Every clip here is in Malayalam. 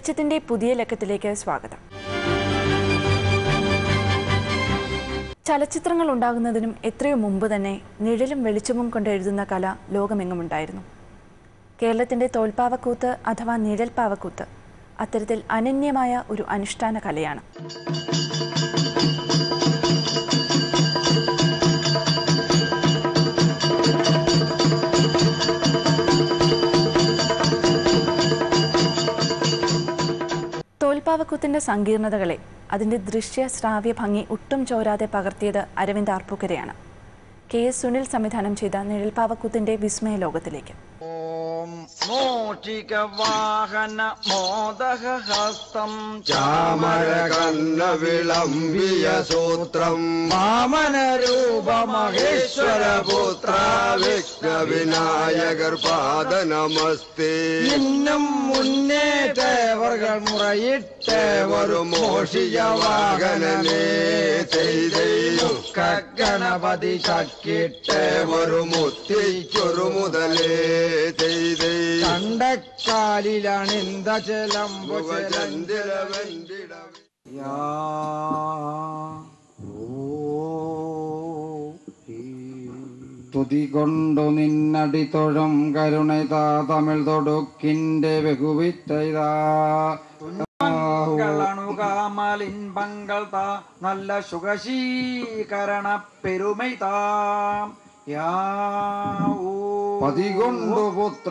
വെളിച്ചത്തിന്റെ പുതിയ ലക്കത്തിലേക്ക് സ്വാഗതം ചലച്ചിത്രങ്ങൾ ഉണ്ടാകുന്നതിനും എത്രയോ മുമ്പ് തന്നെ നിഴലും വെളിച്ചവും കൊണ്ട് എഴുതുന്ന കല ലോകമെങ്ങുമുണ്ടായിരുന്നു കേരളത്തിന്റെ തോൽപ്പാവക്കൂത്ത് അഥവാ നിഴൽപ്പാവക്കൂത്ത് അത്തരത്തിൽ അനന്യമായ ഒരു അനുഷ്ഠാന കലയാണ് തോൽപ്പാവക്കൂത്തിന്റെ സങ്കീർണതകളെ അതിന്റെ ദൃശ്യ ശ്രാവ്യ ഭംഗി ഒട്ടും ചോരാതെ പകർത്തിയത് അരവിന്ദ് ആർപ്പൂക്കരയാണ് കെ എസ് സുനിൽ സംവിധാനം ചെയ്ത നിഴൽപ്പാവക്കൂത്തിന്റെ വിസ്മയ ലോകത്തിലേക്ക് ഓം മോഷിക വാഹന മോദഹസ്തം ചാമരകന്ന വിളംബിയ സൂത്രം വാമനരൂപ ഈശ്വരപുത്ര വിഘ്ന വിനായകർ പാദ നമസ്തേ ഇന്നും മുന്നേ തേവർകൾ മുറയിട്ടേ ഒരു മോഷിയ വാഹനനേ ചെയ്തു ഗണപതി ചക്കിട്ടേ ഒരു മുത്തിക്കൊരു മുതലേ ചെയ്തേ കണ്ടക്കാലിലാണ് ഇന്ത ചെലമ്പു ചന്ദ്രവന്തിട തുതി കൊണ്ടു നിന്നടി തൊഴും കരുണൈതാ തമിഴ് തൊടുക്കിന്റെ വെകുവിറ്റൈതാ ണുകാമലിൻപങ്ങൾ താ നല്ല സുഖശീകരണ പെരുമൈ താം പതികൊണ്ടു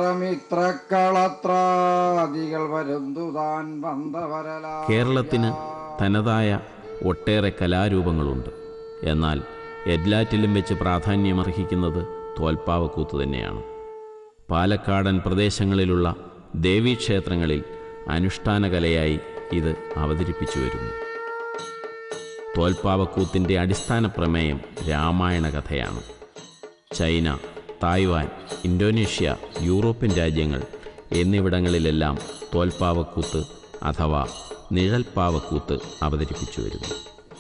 പുത്രമിത്രക്കളത്രാദികൾ വരുന്നു താൻ വന്തവരല കേരളത്തിന് തനതായ ഒട്ടേറെ കലാരൂപങ്ങളുണ്ട് എന്നാൽ എല്ലാറ്റിലും വെച്ച് പ്രാധാന്യമർഹിക്കുന്നത് തോൽപ്പാവക്കൂത്ത് തന്നെയാണ് പാലക്കാടൻ പ്രദേശങ്ങളിലുള്ള ദേവീക്ഷേത്രങ്ങളിൽ അനുഷ്ഠാന കലയായി ഇത് അവതരിപ്പിച്ചു വരുന്നു തോൽപ്പാവക്കൂത്തിൻ്റെ അടിസ്ഥാന പ്രമേയം രാമായണ കഥയാണ് ചൈന തായ്വാൻ ഇന്തോനേഷ്യ യൂറോപ്യൻ രാജ്യങ്ങൾ എന്നിവിടങ്ങളിലെല്ലാം തോൽപ്പാവക്കൂത്ത് അഥവാ നിഴൽപ്പാവക്കൂത്ത് അവതരിപ്പിച്ചു വരുന്നു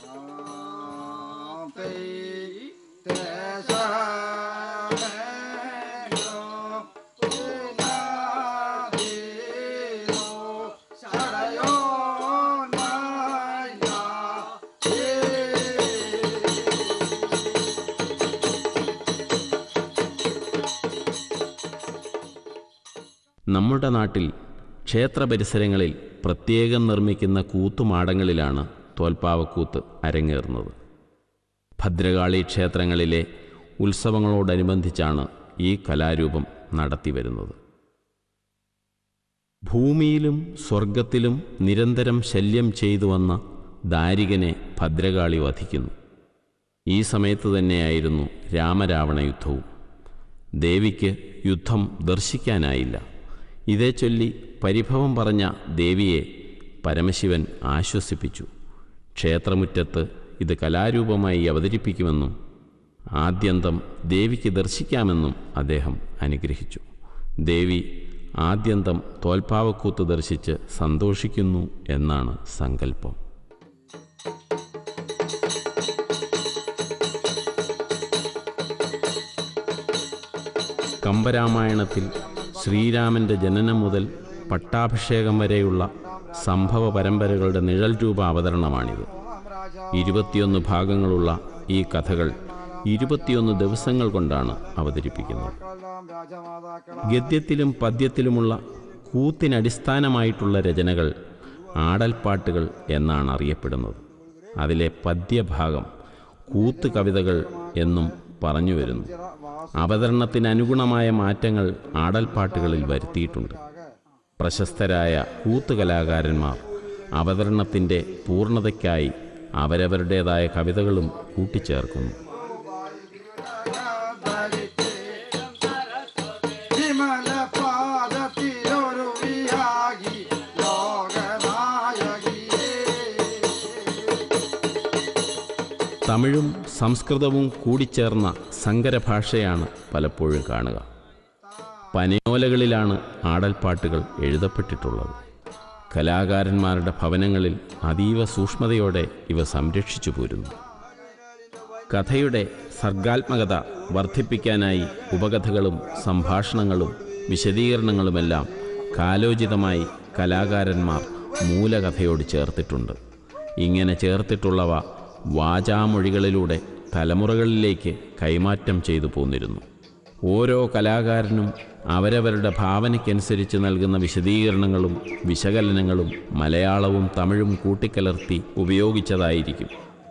നമ്മുടെ നാട്ടിൽ ക്ഷേത്ര പരിസരങ്ങളിൽ പ്രത്യേകം നിർമ്മിക്കുന്ന കൂത്തുമാടങ്ങളിലാണ് തോൽപ്പാവക്കൂത്ത് അരങ്ങേറുന്നത് ഭദ്രകാളി ക്ഷേത്രങ്ങളിലെ ഉത്സവങ്ങളോടനുബന്ധിച്ചാണ് ഈ കലാരൂപം നടത്തിവരുന്നത് ഭൂമിയിലും സ്വർഗത്തിലും നിരന്തരം ശല്യം ചെയ്തു വന്ന ദാരികനെ ഭദ്രകാളി വധിക്കുന്നു ഈ സമയത്ത് തന്നെയായിരുന്നു രാമരാവണ യുദ്ധവും ദേവിക്ക് യുദ്ധം ദർശിക്കാനായില്ല ഇതേ ചൊല്ലി പരിഭവം പറഞ്ഞ ദേവിയെ പരമശിവൻ ആശ്വസിപ്പിച്ചു ക്ഷേത്രമുറ്റത്ത് ഇത് കലാരൂപമായി അവതരിപ്പിക്കുമെന്നും ആദ്യന്തം ദേവിക്ക് ദർശിക്കാമെന്നും അദ്ദേഹം അനുഗ്രഹിച്ചു ദേവി ആദ്യന്തം തോൽപ്പാവക്കൂത്ത് ദർശിച്ച് സന്തോഷിക്കുന്നു എന്നാണ് സങ്കല്പം കമ്പരാമായണത്തിൽ ശ്രീരാമൻ്റെ ജനനം മുതൽ പട്ടാഭിഷേകം വരെയുള്ള സംഭവ പരമ്പരകളുടെ നിഴൽ രൂപ അവതരണമാണിത് ഇരുപത്തിയൊന്ന് ഭാഗങ്ങളുള്ള ഈ കഥകൾ ഇരുപത്തിയൊന്ന് ദിവസങ്ങൾ കൊണ്ടാണ് അവതരിപ്പിക്കുന്നത് ഗദ്യത്തിലും പദ്യത്തിലുമുള്ള കൂത്തിനടിസ്ഥാനമായിട്ടുള്ള രചനകൾ ആടൽപ്പാട്ടുകൾ എന്നാണ് അറിയപ്പെടുന്നത് അതിലെ പദ്യഭാഗം കൂത്ത് കവിതകൾ എന്നും പറഞ്ഞു വരുന്നു അവതരണത്തിന് അനുഗുണമായ മാറ്റങ്ങൾ ആടൽപ്പാട്ടുകളിൽ വരുത്തിയിട്ടുണ്ട് പ്രശസ്തരായ കൂത്തുകലാകാരന്മാർ അവതരണത്തിൻ്റെ പൂർണ്ണതയ്ക്കായി അവരവരുടേതായ കവിതകളും കൂട്ടിച്ചേർക്കുന്നു വിമല പാദത്തിലൊരു വിയാകി ലോകനായകിയേ തമിഴും സംസ്കൃതവും കൂടിച്ചേർന്ന സങ്കരഭാഷയാണ് പലപ്പോഴും കാണുക പനയോലകളിലാണ് ആടൽപ്പാട്ടുകൾ എഴുതപ്പെട്ടിട്ടുള്ളത് കലാകാരന്മാരുടെ ഭവനങ്ങളിൽ അതീവ സൂക്ഷ്മതയോടെ ഇവ സംരക്ഷിച്ചു പോരുന്നു കഥയുടെ സർഗാത്മകത വർദ്ധിപ്പിക്കാനായി ഉപകഥകളും സംഭാഷണങ്ങളും വിശദീകരണങ്ങളുമെല്ലാം കാലോചിതമായി കലാകാരന്മാർ മൂലകഥയോട് ചേർത്തിട്ടുണ്ട് ഇങ്ങനെ ചേർത്തിട്ടുള്ളവ വാചാമൊഴികളിലൂടെ തലമുറകളിലേക്ക് കൈമാറ്റം ചെയ്തു പോന്നിരുന്നു ഓരോ കലാകാരനും അവരവരുടെ ഭാവനയ്ക്കനുസരിച്ച് നൽകുന്ന വിശദീകരണങ്ങളും വിശകലനങ്ങളും മലയാളവും തമിഴും കൂട്ടിക്കലർത്തി ഉപയോഗിച്ചതായിരിക്കും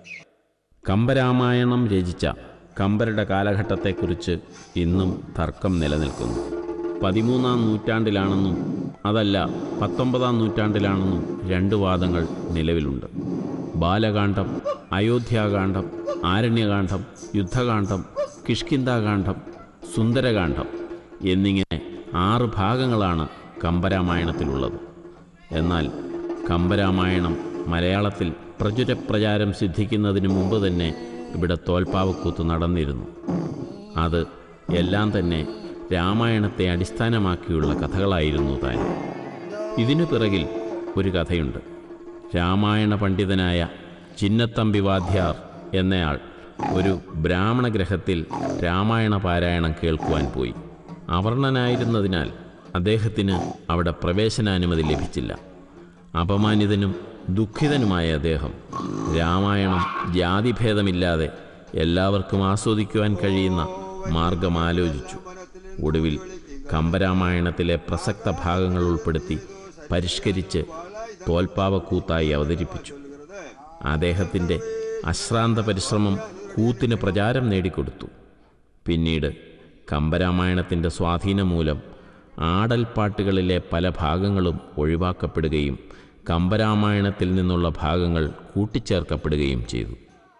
കമ്പരാമായണം രചിച്ച കമ്പരുടെ കാലഘട്ടത്തെക്കുറിച്ച് ഇന്നും തർക്കം നിലനിൽക്കുന്നു പതിമൂന്നാം നൂറ്റാണ്ടിലാണെന്നും അതല്ല പത്തൊമ്പതാം നൂറ്റാണ്ടിലാണെന്നും രണ്ട് വാദങ്ങൾ നിലവിലുണ്ട് ബാലകാന്ഡം അയോധ്യാകാന്ഡം ആരണ്യകാന്ഡം യുദ്ധകാന്ഡം കിഷ്കിന്താകാന്ഡം സുന്ദരകാന്ഡം എന്നിങ്ങനെ ആറ് ഭാഗങ്ങളാണ് കമ്പരാമായണത്തിലുള്ളത് എന്നാൽ കമ്പരാമായണം മലയാളത്തിൽ പ്രചുരപ്രചാരം സിദ്ധിക്കുന്നതിന് മുമ്പ് തന്നെ ഇവിടെ തോൽപ്പാവക്കൂത്ത് നടന്നിരുന്നു അത് എല്ലാം തന്നെ രാമായണത്തെ അടിസ്ഥാനമാക്കിയുള്ള കഥകളായിരുന്നു താൻ ഇതിനു പിറകിൽ ഒരു കഥയുണ്ട് രാമായണ പണ്ഡിതനായ ചിന്നത്തമ്പി വാദ്യാർ എന്നയാൾ ഒരു ബ്രാഹ്മണ ഗ്രഹത്തിൽ രാമായണ പാരായണം കേൾക്കുവാൻ പോയി അവർണനായിരുന്നതിനാൽ അദ്ദേഹത്തിന് അവിടെ പ്രവേശനാനുമതി ലഭിച്ചില്ല അപമാനിതനും ദുഃഖിതനുമായ അദ്ദേഹം രാമായണം ജാതിഭേദമില്ലാതെ എല്ലാവർക്കും ആസ്വദിക്കുവാൻ കഴിയുന്ന മാർഗം ആലോചിച്ചു ഒടുവിൽ കമ്പരാമായണത്തിലെ പ്രസക്ത ഭാഗങ്ങൾ ഉൾപ്പെടുത്തി പരിഷ്കരിച്ച് തോൽപ്പാവക്കൂത്തായി അവതരിപ്പിച്ചു അദ്ദേഹത്തിൻ്റെ അശ്രാന്ത പരിശ്രമം കൂത്തിന് പ്രചാരം നേടിക്കൊടുത്തു പിന്നീട് കമ്പരാമായണത്തിൻ്റെ സ്വാധീനം മൂലം ആടൽപ്പാട്ടുകളിലെ പല ഭാഗങ്ങളും ഒഴിവാക്കപ്പെടുകയും കമ്പരാമായണത്തിൽ നിന്നുള്ള ഭാഗങ്ങൾ കൂട്ടിച്ചേർക്കപ്പെടുകയും ചെയ്തു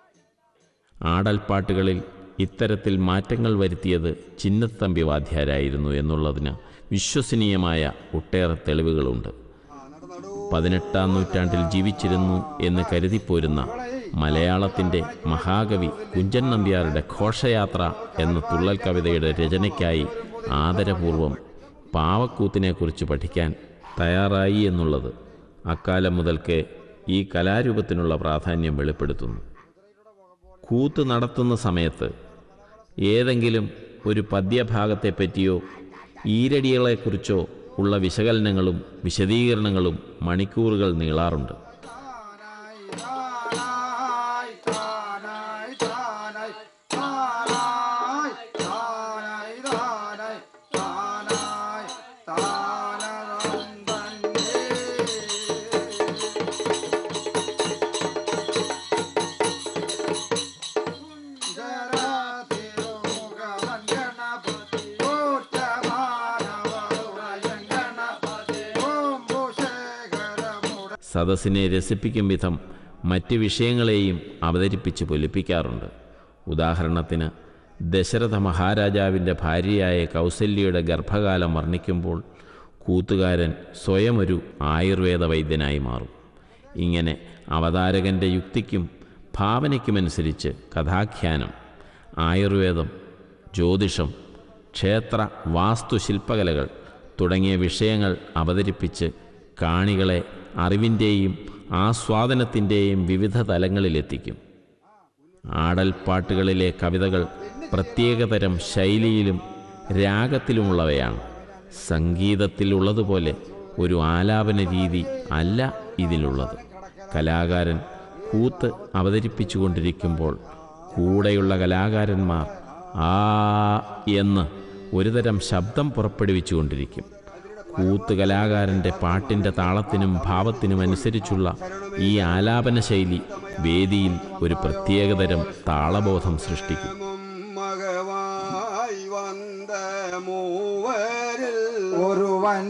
ആടൽപ്പാട്ടുകളിൽ ഇത്തരത്തിൽ മാറ്റങ്ങൾ വരുത്തിയത് ചിന്നത്തമ്പി വാദ്യാരായിരുന്നു എന്നുള്ളതിന് വിശ്വസനീയമായ ഒട്ടേറെ തെളിവുകളുണ്ട് പതിനെട്ടാം നൂറ്റാണ്ടിൽ ജീവിച്ചിരുന്നു എന്ന് കരുതിപ്പോരുന്ന മലയാളത്തിൻ്റെ മഹാകവി കുഞ്ചൻ നമ്പ്യാരുടെ ഘോഷയാത്ര എന്ന തുള്ളൽ കവിതയുടെ രചനയ്ക്കായി ആദരപൂർവം പാവക്കൂത്തിനെക്കുറിച്ച് പഠിക്കാൻ തയ്യാറായി എന്നുള്ളത് അക്കാലം മുതൽക്കേ ഈ കലാരൂപത്തിനുള്ള പ്രാധാന്യം വെളിപ്പെടുത്തുന്നു കൂത്ത് നടത്തുന്ന സമയത്ത് ഏതെങ്കിലും ഒരു പദ്യഭാഗത്തെപ്പറ്റിയോ ഈരടികളെക്കുറിച്ചോ ഉള്ള വിശകലനങ്ങളും വിശദീകരണങ്ങളും മണിക്കൂറുകൾ നീളാറുണ്ട് താനായി താനായി താനായി താനായി താനായി താനായി താനായി താനകം തന്നെ സദസ്സിനെ രസിപ്പിക്കും വിധം മറ്റ് വിഷയങ്ങളെയും അവതരിപ്പിച്ച് പൊലിപ്പിക്കാറുണ്ട് ഉദാഹരണത്തിന് ദശരഥ മഹാരാജാവിൻ്റെ ഭാര്യയായ കൗസല്യയുടെ ഗർഭകാലം വർണ്ണിക്കുമ്പോൾ കൂത്തുകാരൻ സ്വയം ഒരു ആയുർവേദ വൈദ്യനായി മാറും ഇങ്ങനെ അവതാരകൻ്റെ യുക്തിക്കും ഭാവനയ്ക്കുമനുസരിച്ച് കഥാഖ്യാനം ആയുർവേദം ജ്യോതിഷം ക്ഷേത്ര വാസ്തുശില്പകലകൾ തുടങ്ങിയ വിഷയങ്ങൾ അവതരിപ്പിച്ച് കാണികളെ അറിവിൻ്റെയും ആസ്വാദനത്തിൻ്റെയും വിവിധ തലങ്ങളിലെത്തിക്കും ആടൽപ്പാട്ടുകളിലെ കവിതകൾ പ്രത്യേകതരം ശൈലിയിലും രാഗത്തിലുമുള്ളവയാണ് സംഗീതത്തിലുള്ളതുപോലെ ഒരു ആലാപന രീതി അല്ല ഇതിലുള്ളത് കലാകാരൻ കൂത്ത് അവതരിപ്പിച്ചുകൊണ്ടിരിക്കുമ്പോൾ കൂടെയുള്ള കലാകാരന്മാർ ആ എന്ന് ഒരുതരം ശബ്ദം പുറപ്പെടുവിച്ചുകൊണ്ടിരിക്കും കൂത്ത് കലാകാരൻ്റെ പാട്ടിൻ്റെ താളത്തിനും ഭാവത്തിനും അനുസരിച്ചുള്ള ഈ ആലാപന ശൈലി വേദിയിൽ ഒരു പ്രത്യേകതരം താളബോധം സൃഷ്ടിക്കും മകവായി വന്ന മൂവരിൽ ഒരുവൻ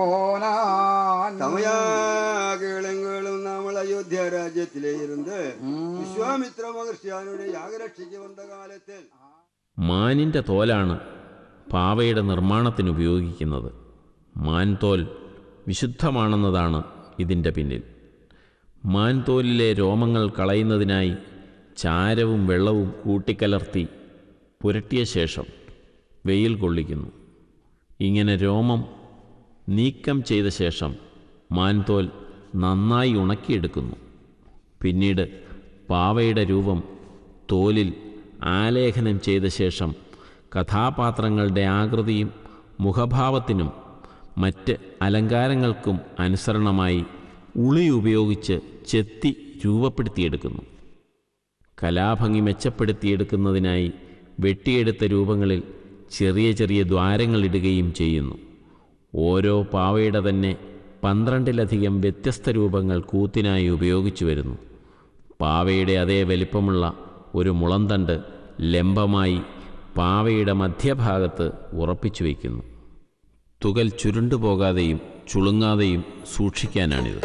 പോനാൻ തമയാകേളങ്ങളും നമ്മൾ അയോധ്യ രാജ്യത്തിലെ ഇരുന്ന് വിശ്വാമിത്ര മഹർഷിയാനുടെ യാഗരക്ഷയ്ക്ക് വന്ന കാലത്തിൽ മാനിൻ്റെ തോലാണ് പാവയുടെ നിർമ്മാണത്തിന് ഉപയോഗിക്കുന്നത് മാൻതോൽ വിശുദ്ധമാണെന്നതാണ് ഇതിൻ്റെ പിന്നിൽ മാൻതോലിലെ രോമങ്ങൾ കളയുന്നതിനായി ചാരവും വെള്ളവും കൂട്ടിക്കലർത്തി പുരട്ടിയ ശേഷം വെയിൽ കൊള്ളിക്കുന്നു ഇങ്ങനെ രോമം നീക്കം ചെയ്ത ശേഷം മാൻതോൽ നന്നായി ഉണക്കിയെടുക്കുന്നു പിന്നീട് പാവയുടെ രൂപം തോലിൽ ആലേഖനം ചെയ്ത ശേഷം കഥാപാത്രങ്ങളുടെ ആകൃതിയും മുഖഭാവത്തിനും മറ്റ് അലങ്കാരങ്ങൾക്കും അനുസരണമായി ഉളി ഉപയോഗിച്ച് ചെത്തി രൂപപ്പെടുത്തിയെടുക്കുന്നു കലാഭംഗി മെച്ചപ്പെടുത്തിയെടുക്കുന്നതിനായി വെട്ടിയെടുത്ത രൂപങ്ങളിൽ ചെറിയ ചെറിയ ദ്വാരങ്ങളിടുകയും ചെയ്യുന്നു ഓരോ പാവയുടെ തന്നെ പന്ത്രണ്ടിലധികം വ്യത്യസ്ത രൂപങ്ങൾ കൂത്തിനായി ഉപയോഗിച്ചു വരുന്നു പാവയുടെ അതേ വലിപ്പമുള്ള ഒരു മുളന്തണ്ട് ലംബമായി പാവയുടെ മധ്യഭാഗത്ത് ഉറപ്പിച്ചു വയ്ക്കുന്നു തുകൽ ചുരുണ്ടുപോകാതെയും ചുളുങ്ങാതെയും സൂക്ഷിക്കാനാണിത്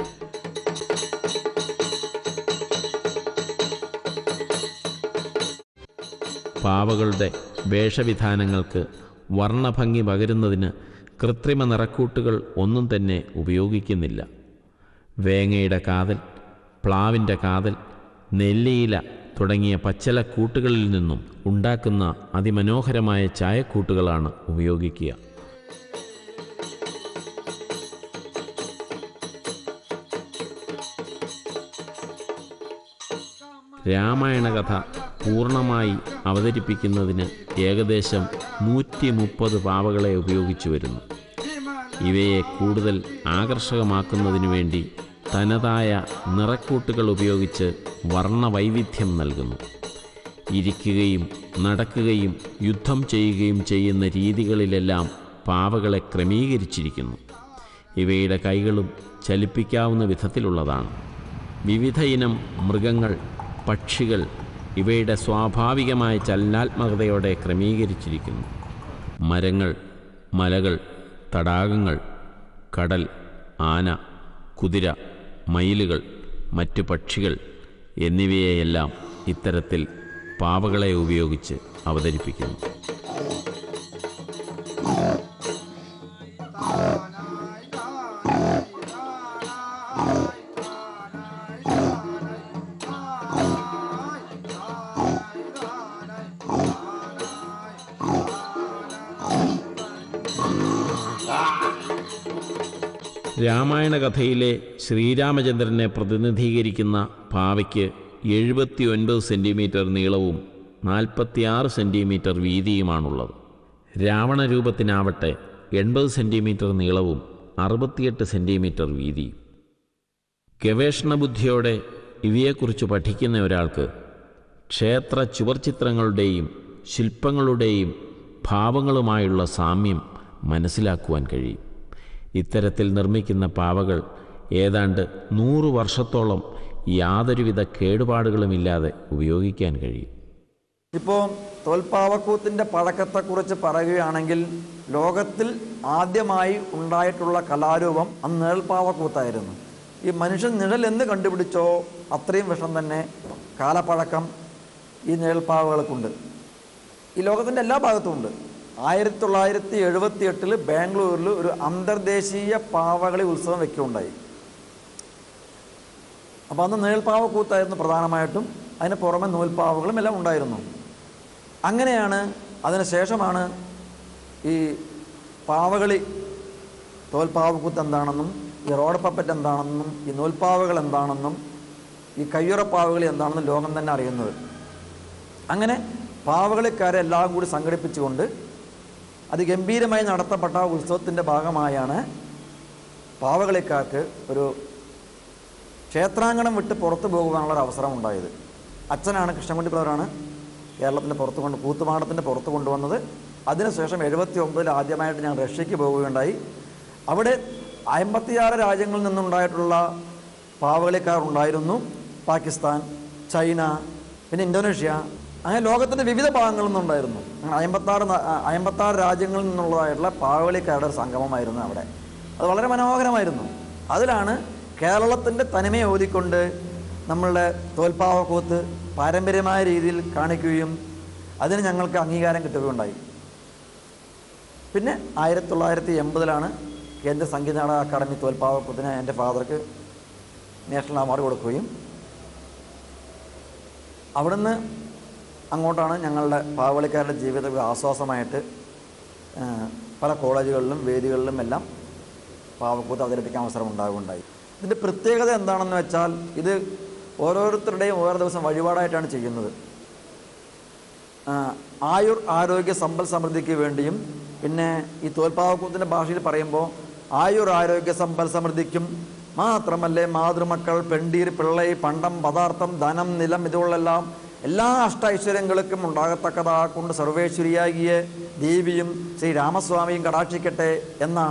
പാവകളുടെ വേഷവിധാനങ്ങൾക്ക് വർണ്ണഭംഗി പകരുന്നതിന് കൃത്രിമ നിറക്കൂട്ടുകൾ ഒന്നും തന്നെ ഉപയോഗിക്കുന്നില്ല വേങ്ങയുടെ കാതൽ പ്ലാവിൻ്റെ കാതൽ നെല്ലിയില തുടങ്ങിയ പച്ചലക്കൂട്ടുകളിൽ നിന്നും ഉണ്ടാക്കുന്ന അതിമനോഹരമായ ചായക്കൂട്ടുകളാണ് ഉപയോഗിക്കുക രാമായണ കഥ പൂർണ്ണമായി അവതരിപ്പിക്കുന്നതിന് ഏകദേശം നൂറ്റി മുപ്പത് പാവകളെ ഉപയോഗിച്ചു വരുന്നു ഇവയെ കൂടുതൽ ആകർഷകമാക്കുന്നതിനു വേണ്ടി തനതായ നിറക്കൂട്ടുകൾ ഉപയോഗിച്ച് വർണ്ണവൈവിധ്യം നൽകുന്നു ഇരിക്കുകയും നടക്കുകയും യുദ്ധം ചെയ്യുകയും ചെയ്യുന്ന രീതികളിലെല്ലാം പാവകളെ ക്രമീകരിച്ചിരിക്കുന്നു ഇവയുടെ കൈകളും ചലിപ്പിക്കാവുന്ന വിധത്തിലുള്ളതാണ് വിവിധ ഇനം മൃഗങ്ങൾ പക്ഷികൾ ഇവയുടെ സ്വാഭാവികമായ ചലനാത്മകതയോടെ ക്രമീകരിച്ചിരിക്കുന്നു മരങ്ങൾ മലകൾ തടാകങ്ങൾ കടൽ ആന കുതിര മയിലുകൾ മറ്റു പക്ഷികൾ എന്നിവയെയെല്ലാം ഇത്തരത്തിൽ പാവകളെ ഉപയോഗിച്ച് അവതരിപ്പിക്കുന്നു രാമായണ കഥയിലെ ശ്രീരാമചന്ദ്രനെ പ്രതിനിധീകരിക്കുന്ന പാവയ്ക്ക് എഴുപത്തി ഒൻപത് സെൻറ്റിമീറ്റർ നീളവും നാൽപ്പത്തിയാറ് സെൻറ്റിമീറ്റർ വീതിയുമാണുള്ളത് രാവണ രൂപത്തിനാവട്ടെ എൺപത് സെൻറ്റിമീറ്റർ നീളവും അറുപത്തിയെട്ട് സെൻറ്റിമീറ്റർ വീതിയും ഗവേഷണ ബുദ്ധിയോടെ ഇവയെക്കുറിച്ച് പഠിക്കുന്ന ഒരാൾക്ക് ക്ഷേത്ര ചുവർച്ചിത്രങ്ങളുടെയും ശില്പങ്ങളുടെയും ഭാവങ്ങളുമായുള്ള സാമ്യം മനസ്സിലാക്കുവാൻ കഴിയും ഇത്തരത്തിൽ നിർമ്മിക്കുന്ന പാവകൾ ഏതാണ്ട് നൂറ് വർഷത്തോളം യാതൊരുവിധ കേടുപാടുകളുമില്ലാതെ ഉപയോഗിക്കാൻ കഴിയും ഇപ്പോൾ തോൽപ്പാവക്കൂത്തിൻ്റെ പഴക്കത്തെക്കുറിച്ച് പറയുകയാണെങ്കിൽ ലോകത്തിൽ ആദ്യമായി ഉണ്ടായിട്ടുള്ള കലാരൂപം അന്ന് നിഴൽപ്പാവക്കൂത്തായിരുന്നു ഈ മനുഷ്യൻ നിഴൽ എന്ന് കണ്ടുപിടിച്ചോ അത്രയും വിഷം തന്നെ കാലപ്പഴക്കം ഈ നിഴൽപ്പാവകൾക്കുണ്ട് ഈ ലോകത്തിൻ്റെ എല്ലാ ഭാഗത്തും ഉണ്ട് ആയിരത്തി തൊള്ളായിരത്തി എഴുപത്തി എട്ടിൽ ബാംഗ്ലൂരിൽ ഒരു അന്തർദേശീയ പാവകളി ഉത്സവം വെക്കുകയുണ്ടായി അപ്പോൾ അന്ന് നീൾപ്പാവ കൂത്തായിരുന്നു പ്രധാനമായിട്ടും അതിന് പുറമെ നൂൽപ്പാവകളും എല്ലാം ഉണ്ടായിരുന്നു അങ്ങനെയാണ് അതിന് ശേഷമാണ് ഈ പാവകളി തോൽപ്പാവക്കൂത്ത് എന്താണെന്നും ഈ റോഡ് പപ്പറ്റ് എന്താണെന്നും ഈ നൂൽപ്പാവകൾ എന്താണെന്നും ഈ കയ്യുറപ്പാവകളി എന്താണെന്നും ലോകം തന്നെ അറിയുന്നത് അങ്ങനെ പാവകളിക്കാരെ എല്ലാം കൂടി സംഘടിപ്പിച്ചുകൊണ്ട് അതിഗംഭീരമായി നടത്തപ്പെട്ട ഉത്സവത്തിൻ്റെ ഭാഗമായാണ് പാവകളിക്കാർക്ക് ഒരു ക്ഷേത്രാങ്കണം വിട്ട് പുറത്തു പോകുവാനുള്ള ഒരു അവസരം ഉണ്ടായത് അച്ഛനാണ് കൃഷ്ണൻകുട്ടി ബ്രദറാണ് കേരളത്തിൻ്റെ പുറത്ത് കൊണ്ട് കൂത്തുമാടത്തിൻ്റെ പുറത്ത് കൊണ്ടുവന്നത് അതിനുശേഷം എഴുപത്തി ഒമ്പതിൽ ആദ്യമായിട്ട് ഞാൻ റഷ്യക്ക് പോവുകയുണ്ടായി അവിടെ അമ്പത്തിയാറ് രാജ്യങ്ങളിൽ നിന്നുണ്ടായിട്ടുള്ള പാവകളിക്കാർ ഉണ്ടായിരുന്നു പാകിസ്ഥാൻ ചൈന പിന്നെ ഇന്തോനേഷ്യ അങ്ങനെ ലോകത്തിൻ്റെ വിവിധ ഭാഗങ്ങളിൽ നിന്നുണ്ടായിരുന്നു അങ്ങനെ അമ്പത്താറ് ന- ആ, അമ്പത്താറ് രാജ്യങ്ങളിൽ നിന്നുള്ളതായിട്ടുള്ള പാവകളിക്കാരുടെ ഒരു സംഗമമായിരുന്നു അവിടെ അത് വളരെ മനോഹരമായിരുന്നു അതിലാണ് കേരളത്തിൻ്റെ തനിമയെ ഓതിക്കൊണ്ട് നമ്മളുടെ തോൽപ്പാവക്കൂത്ത് പാരമ്പര്യമായ രീതിയിൽ കാണിക്കുകയും അതിന് ഞങ്ങൾക്ക് അംഗീകാരം കിട്ടുകയുണ്ടായി പിന്നെ ആയിരത്തി തൊള്ളായിരത്തി എൺപതിലാണ് കേന്ദ്ര സംഗീത നാടക അക്കാദമി തോൽപ്പാവക്കൂത്തിന് എൻ്റെ ഫാദർക്ക് നാഷണൽ അവാർഡ് കൊടുക്കുകയും അവിടുന്ന് അങ്ങോട്ടാണ് ഞങ്ങളുടെ പാവളിക്കാരുടെ ജീവിത ഒരു ആശ്വാസമായിട്ട് ആ, പല കോളേജുകളിലും വേദികളിലും എല്ലാം പാവക്കൂത്ത് അവതരിപ്പിക്കാൻ അവസരം ഉണ്ടാകുകയുണ്ടായി ഇതിൻ്റെ പ്രത്യേകത എന്താണെന്ന് വെച്ചാൽ ഇത് ഓരോരുത്തരുടെയും ഓരോ ദിവസം വഴിപാടായിട്ടാണ് ചെയ്യുന്നത് ആ, ആയുർ ആരോഗ്യ സമ്പൽ സമൃദ്ധിക്ക് വേണ്ടിയും പിന്നെ ഈ തോൽപ്പാവക്കൂത്തിൻ്റെ ഭാഷയിൽ പറയുമ്പോൾ ആയുർ ആരോഗ്യ സമ്പൽ സമൃദ്ധിക്കും മാത്രമല്ലേ മാതൃമക്കൾ പെണ്ടീർ പിള്ളൈ പണ്ടം പദാർത്ഥം ധനം നിലം ഇതുകളെല്ലാം എല്ലാ അഷ്ട ഐശ്വര്യങ്ങൾക്കും ഉണ്ടാകത്തക്കതാ കൊണ്ട് സർവേശ്വരിയാകിയ ദേവിയും ശ്രീ രാമസ്വാമിയും കടാക്ഷിക്കട്ടെ എന്ന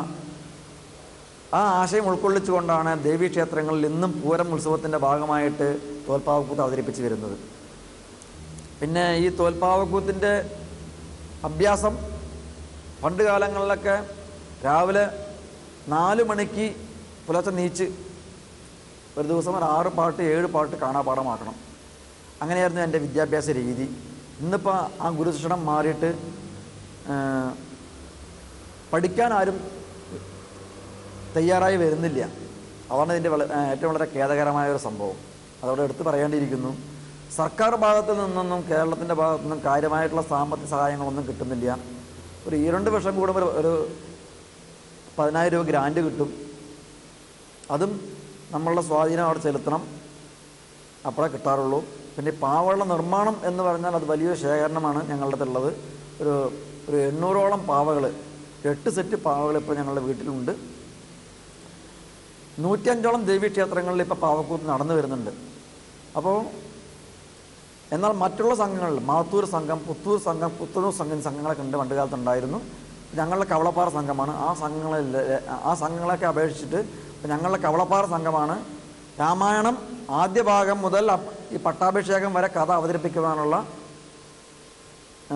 ആ ആശയം ഉൾക്കൊള്ളിച്ചുകൊണ്ടാണ് ദേവീക്ഷേത്രങ്ങളിൽ ഇന്നും പൂരം ഉത്സവത്തിൻ്റെ ഭാഗമായിട്ട് തോൽപ്പാവക്കൂത്ത് അവതരിപ്പിച്ച് വരുന്നത് പിന്നെ ഈ തോൽപ്പാവക്കൂത്തിൻ്റെ അഭ്യാസം പണ്ട് കാലങ്ങളിലൊക്കെ രാവിലെ നാല് മണിക്ക് പുലർച്ചെ നീച്ച് ഒരു ദിവസം ഒരു ആറ് പാട്ട് ഏഴ് പാട്ട് കാണാപാഠമാക്കണം അങ്ങനെയായിരുന്നു എൻ്റെ വിദ്യാഭ്യാസ രീതി ഇന്നിപ്പോൾ ആ ഗുരുശിക്ഷണം മാറിയിട്ട് ആ, പഠിക്കാൻ ആരും തയ്യാറായി വരുന്നില്ല അതാണ് ഇതിൻ്റെ വള ആ, ഏറ്റവും വളരെ ഖേദകരമായ ഒരു സംഭവം അതവിടെ എടുത്തു പറയേണ്ടിയിരിക്കുന്നു സർക്കാർ ഭാഗത്തു നിന്നൊന്നും കേരളത്തിൻ്റെ ഭാഗത്തു നിന്നും കാര്യമായിട്ടുള്ള സാമ്പത്തിക സഹായങ്ങളൊന്നും കിട്ടുന്നില്ല ഒരു ഈ രണ്ട് വർഷം കൂടുമ്പോൾ ഒരു- ഒരു പതിനായിരം രൂപ ഗ്രാൻഡ് കിട്ടും അതും നമ്മളുടെ സ്വാധീനം അവിടെ ചെലുത്തണം അപ്പോഴേ കിട്ടാറുള്ളൂ പിന്നെ ഈ പാവകളുടെ നിർമ്മാണം എന്ന് പറഞ്ഞാൽ അത് വലിയൊരു ശേഖരണമാണ് ഞങ്ങളുടെ അടുത്തുള്ളത് ഒരു ഒരു എണ്ണൂറോളം പാവകൾ എട്ട് സെറ്റ് പാവകൾ ഇപ്പോൾ ഞങ്ങളുടെ വീട്ടിലുണ്ട് നൂറ്റിയഞ്ചോളം ദേവീക്ഷേത്രങ്ങളിൽ ഇപ്പോൾ പാവക്കൂത്ത് നടന്നു വരുന്നുണ്ട് അപ്പോൾ എന്നാൽ മറ്റുള്ള സംഘങ്ങളിൽ മാത്തൂർ സംഘം പുത്തൂർ സംഘം പുത്തൂർ സംഘം സംഘങ്ങളൊക്കെ ഉണ്ട് പണ്ട് കാലത്ത് ഉണ്ടായിരുന്നു ഞങ്ങളുടെ കവളപ്പാറ സംഘമാണ് ആ സംഘങ്ങളിൽ ആ സംഘങ്ങളൊക്കെ അപേക്ഷിച്ചിട്ട് ഇപ്പം ഞങ്ങളുടെ കവളപ്പാറ സംഘമാണ് രാമായണം ആദ്യ ഭാഗം മുതൽ അപ്- ഈ പട്ടാഭിഷേകം വരെ കഥ അവതരിപ്പിക്കുവാനുള്ള ആ,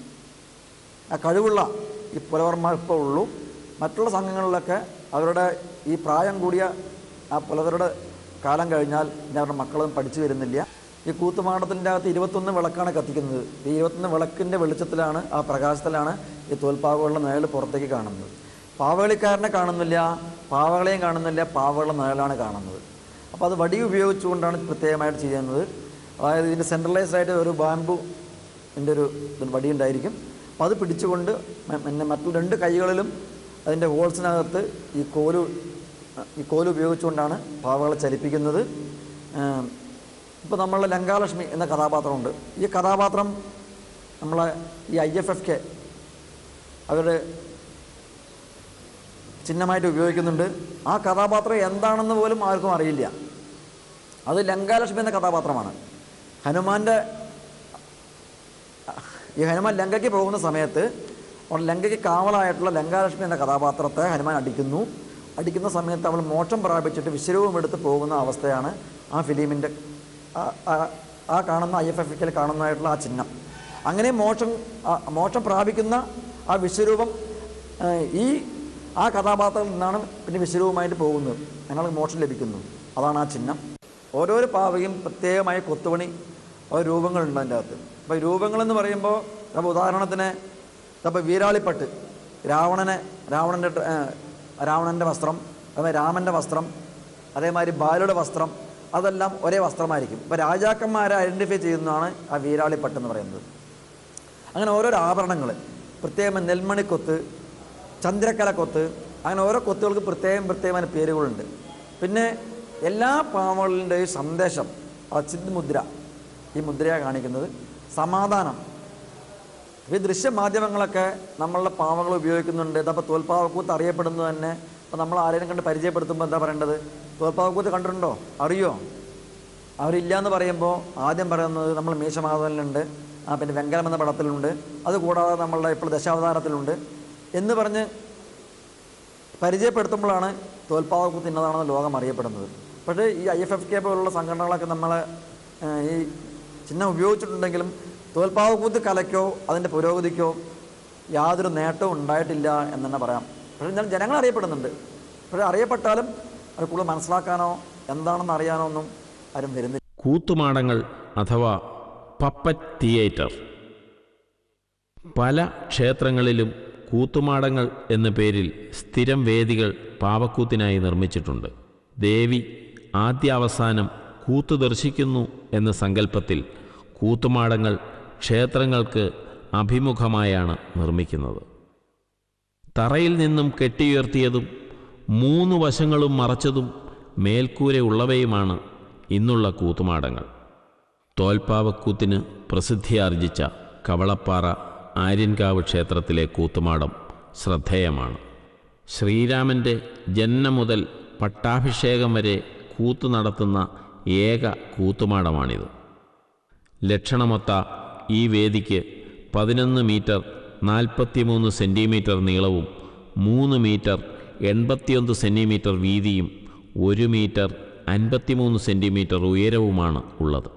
ആ കഴിവുള്ള ഈ പുലവർമാർ ഇപ്പോൾ ഉള്ളൂ മറ്റുള്ള സംഘങ്ങളിലൊക്കെ അവരുടെ ഈ പ്രായം കൂടിയ ആ പുലവരുടെ കാലം കഴിഞ്ഞാൽ ഇനി അവരുടെ മക്കളൊന്നും പഠിച്ചു വരുന്നില്ല ഈ കൂത്തുമാടത്തിൻ്റെ അകത്ത് ഇരുപത്തൊന്ന് വിളക്കാണ് കത്തിക്കുന്നത് ഈ ഇരുപത്തൊന്ന് വിളക്കിൻ്റെ വെളിച്ചത്തിലാണ് ആ പ്രകാശത്തിലാണ് ഈ തോൽപ്പാവകളുടെ നിഴൽ പുറത്തേക്ക് കാണുന്നത് പാവകളിക്കാരനെ കാണുന്നില്ല പാവകളെയും കാണുന്നില്ല പാവകളുടെ നിഴലാണ് കാണുന്നത് അപ്പോൾ അത് വടി ഉപയോഗിച്ചുകൊണ്ടാണ് പ്രത്യേകമായിട്ട് ചെയ്യുന്നത് അതായത് ഇതിൻ്റെ സെൻട്രലൈസ്ഡ് ആയിട്ട് ഒരു ബാമ്പു എൻ്റെ ഒരു ഇത് വടി ഉണ്ടായിരിക്കും അപ്പോൾ അത് പിടിച്ചുകൊണ്ട് മ- പിന്നെ മറ്റു രണ്ട് കൈകളിലും അതിൻ്റെ ഹോൾസിനകത്ത് ഈ കോല് ഈ കോല് ഉപയോഗിച്ചുകൊണ്ടാണ് പാവകളെ ചലിപ്പിക്കുന്നത് ഇപ്പോൾ നമ്മളുടെ ലങ്കാലക്ഷ്മി എന്ന കഥാപാത്രമുണ്ട് ഈ കഥാപാത്രം നമ്മളെ ഈ ഐ എഫ് എഫ് കെ അവരുടെ ചിഹ്നമായിട്ട് ഉപയോഗിക്കുന്നുണ്ട് ആ കഥാപാത്രം എന്താണെന്ന് പോലും ആർക്കും അറിയില്ല അത് ലങ്കാലക്ഷ്മി എന്ന കഥാപാത്രമാണ് ഹനുമാൻ്റെ ഈ ഹനുമാൻ ലങ്കയ്ക്ക് പോകുന്ന സമയത്ത് അവിടെ ലങ്കയ്ക്ക് കാവലായിട്ടുള്ള ലങ്കാലക്ഷ്മി എന്ന കഥാപാത്രത്തെ ഹനുമാൻ അടിക്കുന്നു അടിക്കുന്ന സമയത്ത് അവൾ മോക്ഷം പ്രാപിച്ചിട്ട് വിശ്വരൂപം എടുത്ത് പോകുന്ന അവസ്ഥയാണ് ആ ഫിലിമിൻ്റെ ആ- ആ- ആ കാണുന്ന ഐ എഫ് എഫ് കാണുന്നതായിട്ടുള്ള ആ ചിഹ്നം അങ്ങനെ മോക്ഷം ആ- മോക്ഷം പ്രാപിക്കുന്ന ആ വിശ്വരൂപം ആ, ഈ ആ കഥാപാത്രത്തിൽ നിന്നാണ് പിന്നെ വിശ്വരൂപമായിട്ട് പോകുന്നത് ഞങ്ങൾക്ക് മോക്ഷം ലഭിക്കുന്നു അതാണ് ആ ചിഹ്നം ഓരോരോ പാവയും പ്രത്യേകമായ കൊത്തുപണി ഓരോ രൂപങ്ങളുണ്ട് അതിൻ്റെ അകത്ത് അപ്പോൾ രൂപങ്ങളെന്ന് പറയുമ്പോൾ നമ്മൾ ഉദാഹരണത്തിന് അപ്പോൾ വീരാളിപ്പട്ട് രാവണനെ രാവണൻ്റെ ഡ്ര- ഏ, രാവണൻ്റെ വസ്ത്രം അതുപോലെ രാമൻ്റെ വസ്ത്രം അതേമാതിരി ബാലയുടെ വസ്ത്രം അതെല്ലാം ഒരേ വസ്ത്രമായിരിക്കും ഇപ്പോൾ രാജാക്കന്മാരെ ഐഡൻറ്റിഫൈ ചെയ്യുന്നതാണ് ആ വീരാളിപ്പട്ട് എന്ന് പറയുന്നത് അങ്ങനെ ഓരോരോ ആഭരണങ്ങൾ പ്രത്യേകം നെൽമണിക്കൊത്ത് ചന്ദ്രക്കലക്കൊത്ത് അങ്ങനെ ഓരോ കൊത്തുകൾക്ക് പ്രത്യേകം പ്രത്യേകമായ പേരുകളുണ്ട് പിന്നെ എല്ലാ പാവകളുടെയും സന്ദേശം അച്ചിത് മുദ്ര ഈ മുദ്രയാണ് കാണിക്കുന്നത് സമാധാനം ഈ ദൃശ്യമാധ്യമങ്ങളൊക്കെ നമ്മളുടെ പാവങ്ങൾ ഉപയോഗിക്കുന്നുണ്ട് ഇതപ്പോൾ തോൽപ്പാവക്കൂത്ത് അറിയപ്പെടുന്നത് തന്നെ ഇപ്പോൾ നമ്മൾ ആരെയും കണ്ട് പരിചയപ്പെടുത്തുമ്പോൾ എന്താ പറയേണ്ടത് തോൽപ്പാവക്കൂത്ത് കണ്ടിട്ടുണ്ടോ അറിയോ അവരില്ല എന്ന് പറയുമ്പോൾ ആദ്യം പറയുന്നത് നമ്മൾ മീശമാധവനിലുണ്ട് ആ പിന്നെ വെങ്കലം എന്ന പടത്തിലുണ്ട് അതുകൂടാതെ നമ്മളുടെ ഇപ്പോൾ ദശാവതാരത്തിലുണ്ട് എന്ന് പറഞ്ഞ് പരിചയപ്പെടുത്തുമ്പോഴാണ് തോൽപ്പാവക്കൂത്ത് ഇന്നതാണെന്ന് ലോകം അറിയപ്പെടുന്നത് പക്ഷേ ഈ ഐ എഫ് എഫ് കെ പോലുള്ള സംഘടനകളൊക്കെ നമ്മളെ ഏഹ്, ഈ ചിഹ്നം ഉപയോഗിച്ചിട്ടുണ്ടെങ്കിലും തോൽപ്പാവക്കൂത്ത് കലയ്ക്കോ അതിൻ്റെ പുരോഗതിക്കോ യാതൊരു നേട്ടവും ഉണ്ടായിട്ടില്ല എന്ന് തന്നെ പറയാം പക്ഷേ എന്നാലും ജനങ്ങൾ അറിയപ്പെടുന്നുണ്ട് പക്ഷേ അറിയപ്പെട്ടാലും അത് കൂടുതൽ മനസ്സിലാക്കാനോ എന്താണെന്ന് അറിയാനോ ഒന്നും ആരും വരുന്നില്ല കൂത്തുമാടങ്ങൾ അഥവാ പപ്പറ്റ് തിയേറ്റർ പല ക്ഷേത്രങ്ങളിലും കൂത്തുമാടങ്ങൾ എന്ന പേരിൽ സ്ഥിരം വേദികൾ പാവക്കൂത്തിനായി നിർമ്മിച്ചിട്ടുണ്ട് ദേവി ആദ്യാവസാനം കൂത്ത് ദർശിക്കുന്നു എന്ന സങ്കല്പത്തിൽ കൂത്തുമാടങ്ങൾ ക്ഷേത്രങ്ങൾക്ക് അഭിമുഖമായാണ് നിർമ്മിക്കുന്നത് തറയിൽ നിന്നും കെട്ടിയുയർത്തിയതും മൂന്ന് വശങ്ങളും മറച്ചതും മേൽക്കൂരയുള്ളവയുമാണ് ഇന്നുള്ള കൂത്തുമാടങ്ങൾ തോൽപ്പാവക്കൂത്തിന് പ്രസിദ്ധിയാർജിച്ച കവളപ്പാറ ആര്യൻകാവ് ക്ഷേത്രത്തിലെ കൂത്തുമാടം ശ്രദ്ധേയമാണ് ശ്രീരാമൻ്റെ ജന്മം മുതൽ പട്ടാഭിഷേകം വരെ കൂത്ത് നടത്തുന്ന ഏക കൂത്തുമാടമാണിത് ലക്ഷണമൊത്ത ഈ വേദിക്ക് പതിനൊന്ന് മീറ്റർ നാൽപ്പത്തിമൂന്ന് സെൻറ്റിമീറ്റർ നീളവും മൂന്ന് മീറ്റർ എൺപത്തിയൊന്ന് സെൻറ്റിമീറ്റർ വീതിയും ഒരു മീറ്റർ അൻപത്തിമൂന്ന് സെൻറ്റിമീറ്റർ ഉയരവുമാണ് ഉള്ളത്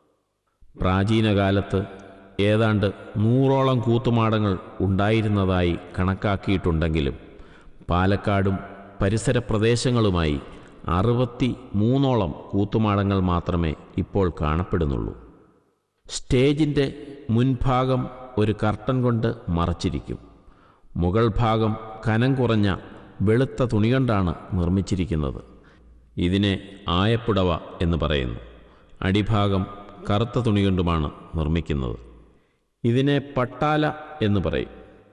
പ്രാചീനകാലത്ത് ഏതാണ്ട് നൂറോളം കൂത്തുമാടങ്ങൾ ഉണ്ടായിരുന്നതായി കണക്കാക്കിയിട്ടുണ്ടെങ്കിലും പാലക്കാടും പരിസര പ്രദേശങ്ങളുമായി അറുപത്തി മൂന്നോളം കൂത്തുമാടങ്ങൾ മാത്രമേ ഇപ്പോൾ കാണപ്പെടുന്നുള്ളൂ സ്റ്റേജിൻ്റെ മുൻഭാഗം ഒരു കർട്ടൻ കൊണ്ട് മറച്ചിരിക്കും മുകൾ ഭാഗം കനം കുറഞ്ഞ വെളുത്ത തുണി കൊണ്ടാണ് നിർമ്മിച്ചിരിക്കുന്നത് ഇതിനെ ആയപ്പുടവ എന്ന് പറയുന്നു അടിഭാഗം കറുത്ത തുണി കൊണ്ടുമാണ് നിർമ്മിക്കുന്നത് ഇതിനെ പട്ടാല എന്ന് പറയും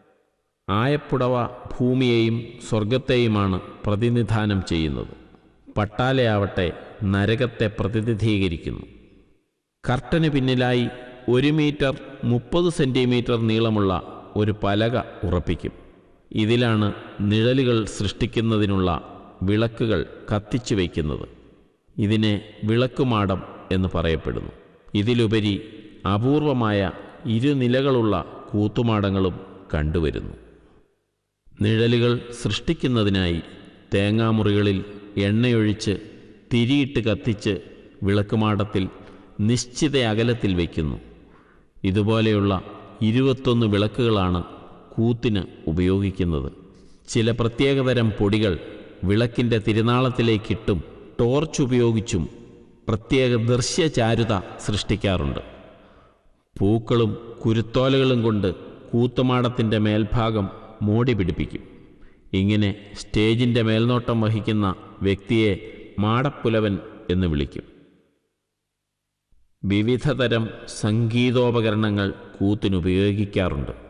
ആയപ്പുടവ ഭൂമിയെയും സ്വർഗത്തെയുമാണ് പ്രതിനിധാനം ചെയ്യുന്നത് പട്ടാലയാവട്ടെ നരകത്തെ പ്രതിനിധീകരിക്കുന്നു കർട്ടന് പിന്നിലായി ഒരു മീറ്റർ മുപ്പത് സെൻറ്റിമീറ്റർ നീളമുള്ള ഒരു പലക ഉറപ്പിക്കും ഇതിലാണ് നിഴലുകൾ സൃഷ്ടിക്കുന്നതിനുള്ള വിളക്കുകൾ കത്തിച്ചു വയ്ക്കുന്നത് ഇതിനെ വിളക്കുമാടം എന്ന് പറയപ്പെടുന്നു ഇതിലുപരി അപൂർവമായ ഇരുനിലകളുള്ള കൂത്തുമാടങ്ങളും കണ്ടുവരുന്നു നിഴലുകൾ സൃഷ്ടിക്കുന്നതിനായി തേങ്ങാമുറികളിൽ എണ്ണയൊഴിച്ച് തിരിയിട്ട് കത്തിച്ച് വിളക്കുമാടത്തിൽ നിശ്ചിത അകലത്തിൽ വയ്ക്കുന്നു ഇതുപോലെയുള്ള ഇരുപത്തൊന്ന് വിളക്കുകളാണ് കൂത്തിന് ഉപയോഗിക്കുന്നത് ചില പ്രത്യേകതരം പൊടികൾ വിളക്കിൻ്റെ തിരുനാളത്തിലേക്കിട്ടും ടോർച്ച് ഉപയോഗിച്ചും പ്രത്യേക ദൃശ്യചാരുത സൃഷ്ടിക്കാറുണ്ട് പൂക്കളും കുരുത്തോലകളും കൊണ്ട് കൂത്തുമാടത്തിൻ്റെ മേൽഭാഗം മോടി പിടിപ്പിക്കും ഇങ്ങനെ സ്റ്റേജിൻ്റെ മേൽനോട്ടം വഹിക്കുന്ന വ്യക്തിയെ മാടപ്പുലവൻ എന്ന് വിളിക്കും വിവിധതരം സംഗീതോപകരണങ്ങൾ കൂത്തിനുപയോഗിക്കാറുണ്ട്